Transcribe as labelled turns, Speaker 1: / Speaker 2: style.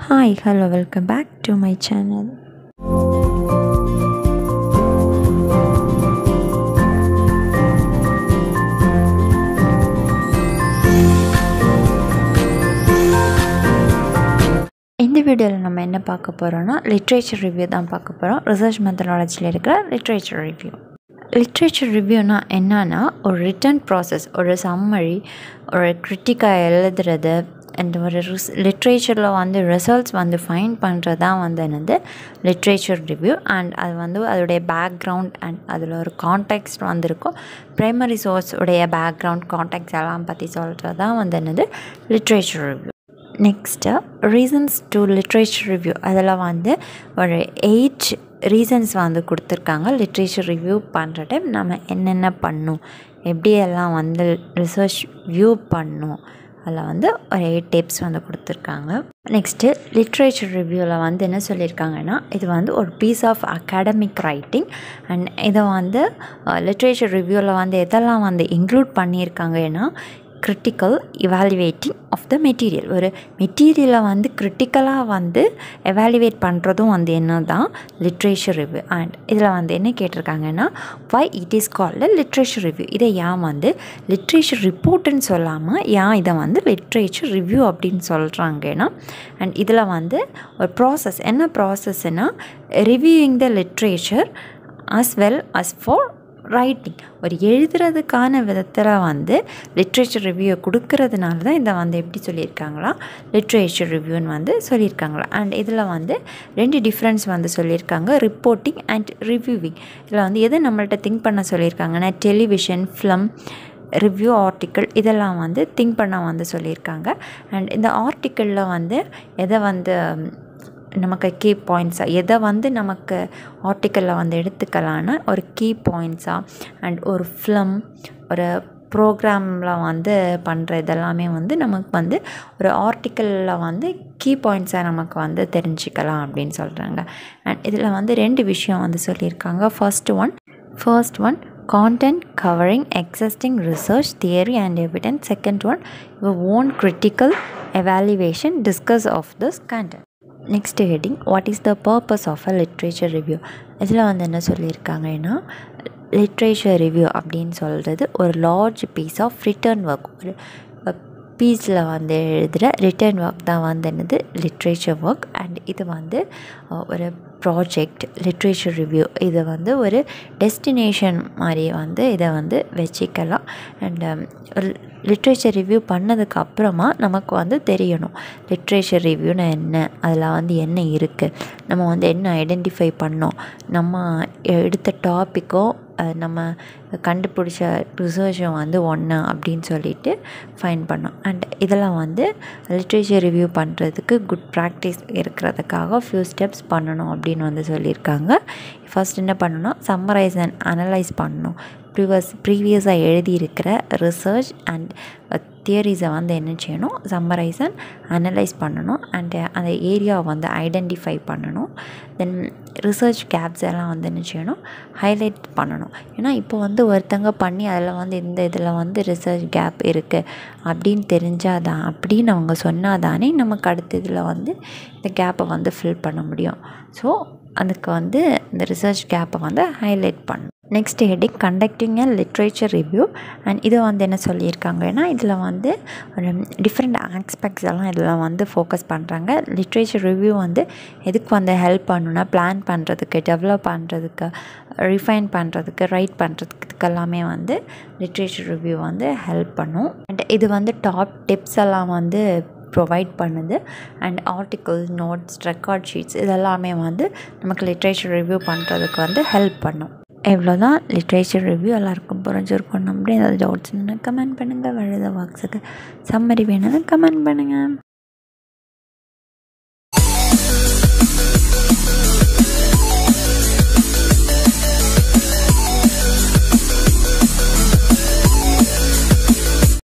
Speaker 1: Hi, hello, welcome back to my channel. இந்த வீடியோவில் நம்ம என்ன பார்க்க போகிறோம்னா லிட்ரேச்சர் ரிவ்யூ தான் பார்க்க போகிறோம் ரிசர்ச் மெத்தடாலஜியில் இருக்கிற லிட்ரேச்சர் ரிவ்யூ லிட்ரேச்சர் ரிவ்யூனா என்னன்னா ஒரு ரிட்டன் ப்ராசஸ் ஒரு சம்மரி ஒரு கிரிட்டிக்காக எழுதுறது அந்த ஒரு ரிஸ் லிட்ரேச்சரில் வந்து ரிசல்ட்ஸ் வந்து ஃபைண்ட் பண்ணுறது தான் வந்து என்னது லிட்ரேச்சர் ரிவ்யூ அண்ட் அது வந்து அதோடைய பேக்ரவுண்ட் அண்ட் அதில் ஒரு கான்டெக்ட் வந்திருக்கும் ப்ரைமரி சோர்ஸ் உடைய பேக்ரவுண்ட் கான்டெக்ட்ஸ் எல்லாம் பற்றி சொல்கிறது தான் வந்து என்னது literature review next reasons to literature review அதில் வந்து ஒரு எயிட் ரீசன்ஸ் வந்து கொடுத்துருக்காங்க லிட்ரேச்சர் ரிவ்யூ பண்ணுற டைம் நம்ம என்னென்ன பண்ணும் எப்படியெல்லாம் வந்து ரிசர்ச் வியூ பண்ணும் அதில் வந்து ஒரு எயிட் டிப்ஸ் வந்து கொடுத்துருக்காங்க நெக்ஸ்ட்டு லிட்ரேச்சர் ரிவ்யூவில் வந்து என்ன சொல்லியிருக்காங்கன்னா இது வந்து ஒரு piece of academic writing and இதை வந்து லிட்ரேச்சர் ரிவ்யூவில் வந்து எதெல்லாம் வந்து இன்க்ளூட் பண்ணியிருக்காங்கன்னா critical evaluating of the material ஒரு மெட்டீரியலை வந்து கிரிட்டிக்கலாக வந்து எவாலுவேட் பண்ணுறதும் வந்து என்ன தான் லிட்ரேச்சர் ரிவ்யூ அண்ட் இதில் வந்து என்ன கேட்டிருக்காங்கன்னா why it is called literature review இதை ஏன் வந்து லிட்ரேச்சர் ரிப்போர்ட்டுன்னு சொல்லாமல் ஏன் இதை வந்து லிட்ரேச்சர் ரிவ்யூ அப்படின்னு சொல்கிறாங்கன்னா அண்ட் இதில் வந்து ஒரு ப்ராசஸ் என்ன ப்ராசஸ்னால் reviewing the literature as well as for writing ஒரு எழுதுறதுக்கான விதத்தில் வந்து லிட்ரேச்சர் ரிவ்யூ கொடுக்கறதுனால தான் இதை வந்து எப்படி சொல்லியிருக்காங்களா லிட்ரேச்சர் ரிவ்யூன்னு வந்து சொல்லியிருக்காங்களா அண்ட் இதில் வந்து ரெண்டு டிஃப்ரென்ஸ் வந்து சொல்லியிருக்காங்க ரிப்போர்ட்டிங் அண்ட் ரிவ்யூவிங் இதில் வந்து எது நம்மள்ட்ட திங்க் பண்ண சொல்லியிருக்காங்கன்னா டெலிவிஷன் ஃபிலம் ரிவ்யூ ஆர்டிக்கிள் இதெல்லாம் வந்து திங்க் பண்ண வந்து சொல்லியிருக்காங்க அண்ட் இந்த ஆர்டிக்கிளில் வந்து எதை வந்து நமக்கு கீ பாயிண்ட்ஸாக எதை வந்து நமக்கு ஆர்டிக்கலில் வந்து எடுத்துக்கலான்னா ஒரு கீ பாயிண்ட்ஸாக அண்ட் ஒரு ஃபிலம் ஒரு ப்ரோக்ராமில் வந்து பண்ணுற இதெல்லாமே வந்து நமக்கு வந்து ஒரு ஆர்டிக்கலில் வந்து கீ பாயிண்ட்ஸாக நமக்கு வந்து தெரிஞ்சுக்கலாம் அப்படின்னு சொல்கிறாங்க அண்ட் இதில் வந்து ரெண்டு விஷயம் வந்து சொல்லியிருக்காங்க first one first one content covering existing research theory and evidence second one your own critical evaluation discuss of this content next heading what is the purpose of a literature review இதில் வந்து என்ன சொல்லியிருக்காங்கன்னா literature review அப்படின்னு சொல்கிறது ஒரு large piece of written work ஒரு பீஸில் வந்து எழுதுகிற ரிட்டர்ன் ஒர்க் தான் வந்து என்னது லிட்ரேச்சர் ஒர்க் அண்ட் இது வந்து ஒரு ப்ராஜெக்ட் லிட்ரேச்சர் ரிவ்யூ இதை வந்து ஒரு டெஸ்டினேஷன் மாதிரி வந்து இதை வந்து வச்சுக்கலாம் அண்ட் ஒரு லிட்ரேச்சர் ரிவ்யூ பண்ணதுக்கு அப்புறமா நமக்கு வந்து தெரியணும் லிட்ரேச்சர் ரிவ்யூன்னு என்ன அதில் வந்து என்ன இருக்குது நம்ம வந்து என்ன ஐடென்டிஃபை பண்ணோம் நம்ம எடுத்த டாப்பிக்கும் நம்ம கண்டுபிடிச்ச ரிசர்ச்சும் வந்து ஒன்று அப்படின்னு சொல்லிட்டு ஃபைன் பண்ணோம் அண்ட் இதெல்லாம் வந்து லிட்ரேச்சர் ரிவ்யூ பண்ணுறதுக்கு குட் ப்ராக்டிஸ் இருக்கிறதுக்காக ஃபியூ ஸ்டெப்ஸ் பண்ணணும் அப்படின்னு வந்து சொல்லியிருக்காங்க ஃபஸ்ட் என்ன பண்ணணும் சம்மரைஸ் அண்ட் அனலைஸ் பண்ணணும் ப்ரீவியஸ் ப்ரீவியஸாக எழுதியிருக்கிற ரிசர்ச் அண்ட் தியரிஸை வந்து என்ன செய்யணும் சம்மரைஸ் அண்ட் அனலைஸ் பண்ணணும் அண்ட் அந்த ஏரியாவை வந்து ஐடென்டிஃபை பண்ணணும் தென் ரிசர்ச் கேப்ஸ் எல்லாம் வந்து என்ன செய்யணும் ஹைலைட் பண்ணணும் ஏன்னா இப்போ வந்து ஒருத்தங்க பண்ணி அதில் வந்து இந்த இதில் வந்து ரிசர்ச் கேப் இருக்குது அப்படின்னு தெரிஞ்சால் தான் அப்படின்னு அவங்க சொன்னால் தானே நமக்கு அடுத்த இதில் வந்து இந்த கேப்பை வந்து ஃபில் பண்ண முடியும் ஸோ அதுக்கு வந்து இந்த ரிசர்ச் கேப்பை வந்து ஹைலைட் பண்ணணும் next heading conducting a literature review and இதை வந்து என்ன சொல்லியிருக்காங்கன்னா இதில் வந்து ஒரு டிஃப்ரெண்ட் ஆஸ்பெக்ட்ஸ் எல்லாம் இதில் வந்து ஃபோக்கஸ் பண்ணுறாங்க லிட்ரேச்சர் ரிவ்யூ வந்து எதுக்கு வந்து ஹெல்ப் பண்ணுன்னா பிளான் பண்ணுறதுக்கு டெவலப் பண்ணுறதுக்கு ரிஃபைன் பண்ணுறதுக்கு ரைட் பண்ணுறதுக்கு இதுக்கெல்லாமே வந்து லிட்ரேச்சர் ரிவ்யூ வந்து ஹெல்ப் பண்ணும் அண்ட் இது வந்து டாப் டிப்ஸ் எல்லாம் வந்து ப்ரொவைட் பண்ணுது and articles notes record sheets இதெல்லாமே வந்து நமக்கு லிட்ரேச்சர் ரிவ்யூ பண்ணுறதுக்கு வந்து ஹெல்ப் பண்ணும் இவ்வளோ தான் லிட்ரேச்சர் ரிவ்யூ எல்லாருக்கும் புரிஞ்சிருக்கும் அப்படி ஏதாவது டவுட்ஸ் கமெண்ட் பண்ணுங்கள் வழுத வாக்ஸுக்கு சம்மரி வேணும்னு கமெண்ட் பண்ணுங்கள்